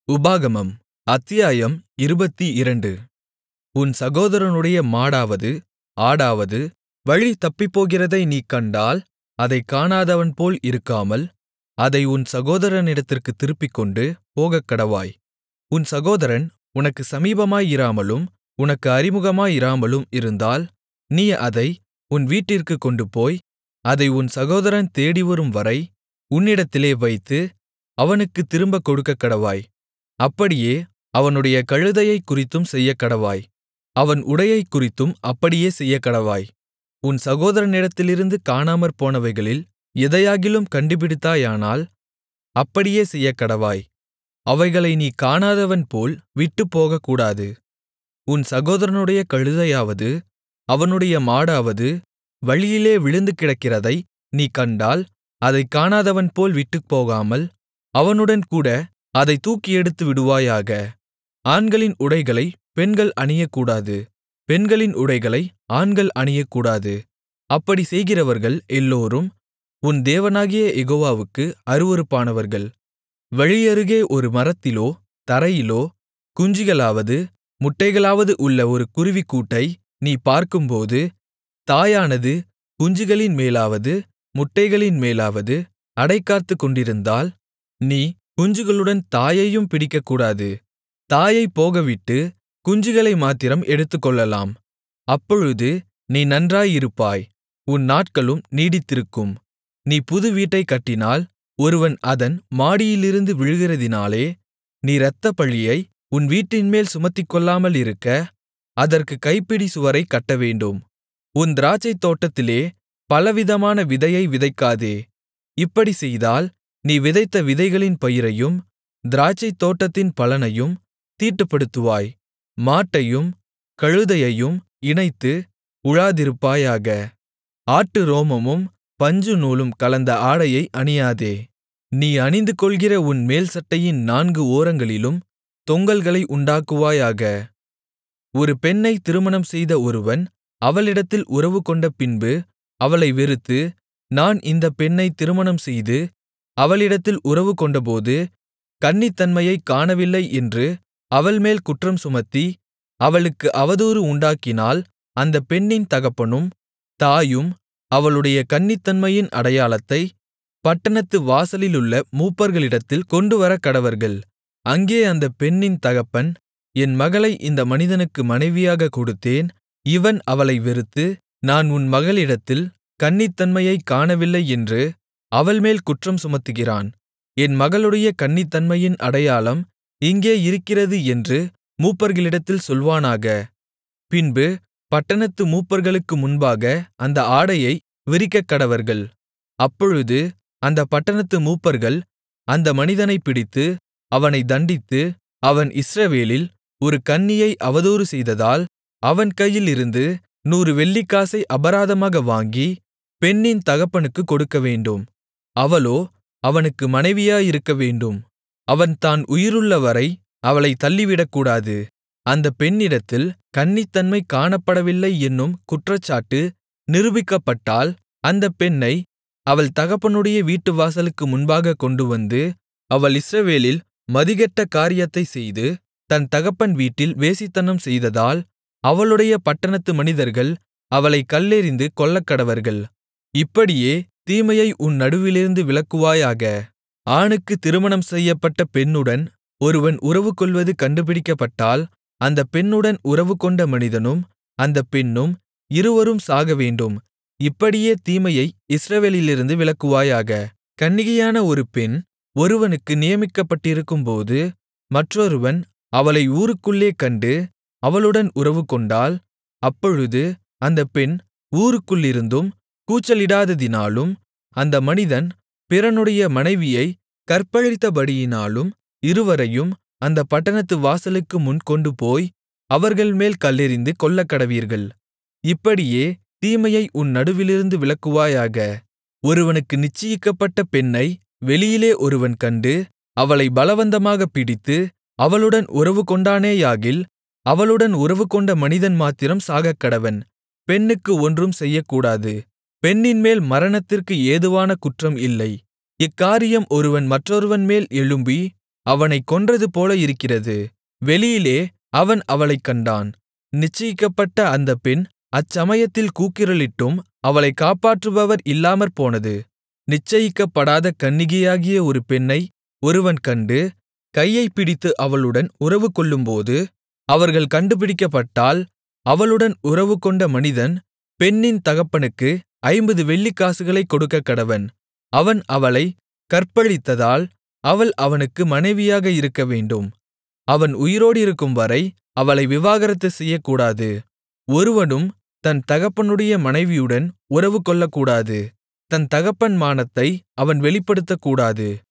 உபாகமம் அத்தியாயம் இருபத்திரண்டு உன் சகோதரனுடைய மாடாவது ஆடாவது வழி தப்பிப்போகிறதை நீ கண்டால் அதைக் காணாதவன்போல் இருக்காமல் அதை உன் சகோதரனிடத்திற்குத் திருப்பிக்கொண்டு போகக்கடவாய் உன் சகோதரன் உனக்குச் சமீபமாயிராமலும் உனக்கு அறிமுகமாயிராமலும் இருந்தால் நீ அதை உன் வீட்டிற்குக் கொண்டுபோய் அதை உன் சகோதரன் தேடிவரும்வரை உன்னிடத்திலே வைத்து அவனுக்குத் திரும்பக் கொடுக்கக்கடவாய் அப்படியே அவனுடைய கழுதையைக்குறித்தும் செய்யக்கடவாய் அவன் உடையைக்குறித்தும் அப்படியே செய்யக்கடவாய் உன் சகோதரனிடத்திலிருந்து காணாமற்போனவைகளில் எதையாகிலும் கண்டுபிடித்தாயானால் அப்படியே செய்யக்கடவாய் அவைகளை நீ காணாதவன்போல் விட்டுப்போகக்கூடாது உன் சகோதரனுடைய கழுதையாவது அவனுடைய மாடாவது வழியிலே விழுந்து கிடக்கிறதை நீ கண்டால் அதைக் காணாதவன்போல் விட்டுப்போகாமல் அவனுடன்கூட அதைத் தூக்கி எடுத்துவிடுவாயாக ஆண்களின் உடைகளைப் பெண்கள் அணியக்கூடாது பெண்களின் உடைகளை ஆண்கள் அணியக்கூடாது அப்படிச் செய்கிறவர்கள் எல்லோரும் உன் தேவனாகிய யெகோவாவுக்கு அருவருப்பானவர்கள் வழியருகே ஒரு மரத்திலோ தரையிலோ குஞ்சுகளாவது முட்டைகளாவது உள்ள ஒரு குருவிக்கூட்டை நீ பார்க்கும்போது தாயானது குஞ்சுகளின் மேலாவது முட்டைகளின் மேலாவது அடைகாத்துக் கொண்டிருந்தால் நீ குஞ்சுகளுடன் தாயையும் பிடிக்கக்கூடாது தாயைப் போகவிட்டு குஞ்சுகளை மாத்திரம் எடுத்துக்கொள்ளலாம் அப்பொழுது நீ நன்றாயிருப்பாய் உன் நாட்களும் நீடித்திருக்கும் நீ புது வீட்டைக் கட்டினால் ஒருவன் அதன் மாடியிலிருந்து விழுகிறதினாலே நீ இரத்தப்பழியை உன் வீட்டின்மேல் சுமத்திக்கொள்ளாமலிருக்க அதற்குக் கைப்பிடி சுவரைக் கட்டவேண்டும் உன் திராட்சைத்தோட்டத்திலே பலவிதமான விதையை விதைக்காதே இப்படிச் செய்தால் நீ விதைத்த விதைகளின் பயிரையும் திராட்சைத்தோட்டத்தின் பலனையும் தீட்டுப்படுத்துவாய் மாட்டையும் கழுதையையும் இணைத்து உழாதிருப்பாயாக ஆட்டு ரோமமும் பஞ்சுநூலும் கலந்த ஆடையை அணியாதே நீ அணிந்துகொள்கிற உன் மேல்சட்டையின் நான்கு ஓரங்களிலும் தொங்கல்களை உண்டாக்குவாயாக ஒரு பெண்ணை திருமணம் செய்த ஒருவன் அவளிடத்தில் உறவுகொண்ட பின்பு அவளை வெறுத்து நான் இந்தப் பெண்ணை திருமணம் செய்து அவளிடத்தில் உறவுகொண்டபோது கன்னித்தன்மையைக் காணவில்லை என்று அவள்மேல் குற்றம் சுமத்தி அவளுக்கு அவதூறு உண்டாக்கினால் அந்தப் பெண்ணின் தகப்பனும் தாயும் அவளுடைய கன்னித்தன்மையின் அடையாளத்தை பட்டணத்து வாசலிலுள்ள மூப்பர்களிடத்தில் கொண்டுவரக்கடவர்கள் அங்கே அந்தப் பெண்ணின் தகப்பன் என் மகளை இந்த மனிதனுக்கு மனைவியாகக் கொடுத்தேன் இவன் அவளை வெறுத்து நான் உன் மகளிடத்தில் கன்னித்தன்மையைக் காணவில்லை என்று அவள்மேல் குற்றம் சுமத்துகிறான் என் மகளுடைய கன்னித்தன்மையின் அடையாளம் இங்கே இருக்கிறது என்று மூப்பர்களிடத்தில் சொல்வானாக பின்பு பட்டணத்து மூப்பர்களுக்கு முன்பாக அந்த ஆடையை விரிக்கக்கடவர்கள் அப்பொழுது அந்த பட்டணத்து மூப்பர்கள் அந்த மனிதனைப் பிடித்து அவனை தண்டித்து அவன் இஸ்ரவேலில் ஒரு கன்னியை அவதூறு செய்ததால் அவன் கையிலிருந்து நூறு வெள்ளிக்காசை அபராதமாக வாங்கி பெண்ணின் தகப்பனுக்குக் கொடுக்கவேண்டும் அவளோ அவனுக்கு மனைவியாயிருக்கவேண்டும் அவன் தான் உயிருள்ளவரை அவளைத் தள்ளிவிடக்கூடாது அந்தப் பெண்ணிடத்தில் கன்னித்தன்மை காணப்படவில்லை என்னும் குற்றச்சாட்டு நிரூபிக்கப்பட்டால் அந்தப் பெண்ணை அவள் தகப்பனுடைய வீட்டுவாசலுக்கு முன்பாகக் கொண்டுவந்து அவள் இஸ்ரவேலில் மதிகெட்ட காரியத்தைச் செய்து தன் தகப்பன் வீட்டில் வேசித்தனம் செய்ததால் அவளுடைய பட்டணத்து மனிதர்கள் அவளைக் கல்லெறிந்து கொல்லக்கடவர்கள் இப்படியே தீமையை உன் நடுவிலிருந்து விலக்குவாயாக ஆணுக்கு திருமணம் செய்யப்பட்ட பெண்ணுடன் ஒருவன் உறவுகொள்வது கண்டுபிடிக்கப்பட்டால் அந்தப் பெண்ணுடன் உறவுகொண்ட மனிதனும் அந்தப் பெண்ணும் இருவரும் சாகவேண்டும் இப்படியே தீமையை இஸ்ரவேலிலிருந்து விலக்குவாயாக கன்னிகையான ஒரு பெண் ஒருவனுக்கு நியமிக்கப்பட்டிருக்கும்போது மற்றொருவன் அவளை ஊருக்குள்ளே கண்டு அவளுடன் உறவுகொண்டால் அப்பொழுது அந்தப் பெண் ஊருக்குள்ளிருந்தும் கூச்சலிடாததினாலும் அந்த மனிதன் பிறனுடைய மனைவியை கற்பழித்தபடியினாலும் இருவரையும் அந்தப் பட்டணத்து வாசலுக்கு முன் கொண்டுபோய் அவர்கள்மேல் கல்லெறிந்து கொல்லக்கடவீர்கள் இப்படியே தீமையை உன் நடுவிலிருந்து விலக்குவாயாக ஒருவனுக்கு நிச்சயிக்கப்பட்ட பெண்ணை வெளியிலே ஒருவன் கண்டு அவளை பலவந்தமாகப் பிடித்து அவளுடன் உறவுகொண்டானேயாகில் அவளுடன் உறவுகொண்ட மனிதன் மாத்திரம் சாகக்கடவன் பெண்ணுக்கு ஒன்றும் செய்யக்கூடாது பெண்ணின்மேல் மரணத்திற்கு ஏதுவான குற்றம் இல்லை இக்காரியம் ஒருவன் மற்றொருவன்மேல் எழும்பி அவனைக் கொன்றதுபோல இருக்கிறது வெளியிலே அவன் அவளைக் கண்டான் நிச்சயிக்கப்பட்ட அந்தப் பெண் அச்சமயத்தில் கூக்குரலிட்டும் அவளைக் காப்பாற்றுபவர் இல்லாமற்போனது நிச்சயிக்கப்படாத கன்னிகையாகிய ஒரு பெண்ணை ஒருவன் கண்டு கையைப் பிடித்து அவளுடன் உறவுகொள்ளும்போது அவர்கள் கண்டுபிடிக்கப்பட்டால் அவளுடன் உறவுகொண்ட மனிதன் பெண்ணின் தகப்பனுக்கு ஐம்பது வெள்ளிக்காசுகளைக் கொடுக்கக்கடவன் அவன் அவளைக் கற்பழித்ததால் அவள் அவனுக்கு மனைவியாக இருக்கவேண்டும் அவன் உயிரோடிருக்கும்வரை அவளை விவாகரத்து செய்யக்கூடாது ஒருவனும் தன் தகப்பனுடைய மனைவியுடன் உறவுகொள்ளக்கூடாது தன் தகப்பன் மானத்தை அவன் வெளிப்படுத்தக்கூடாது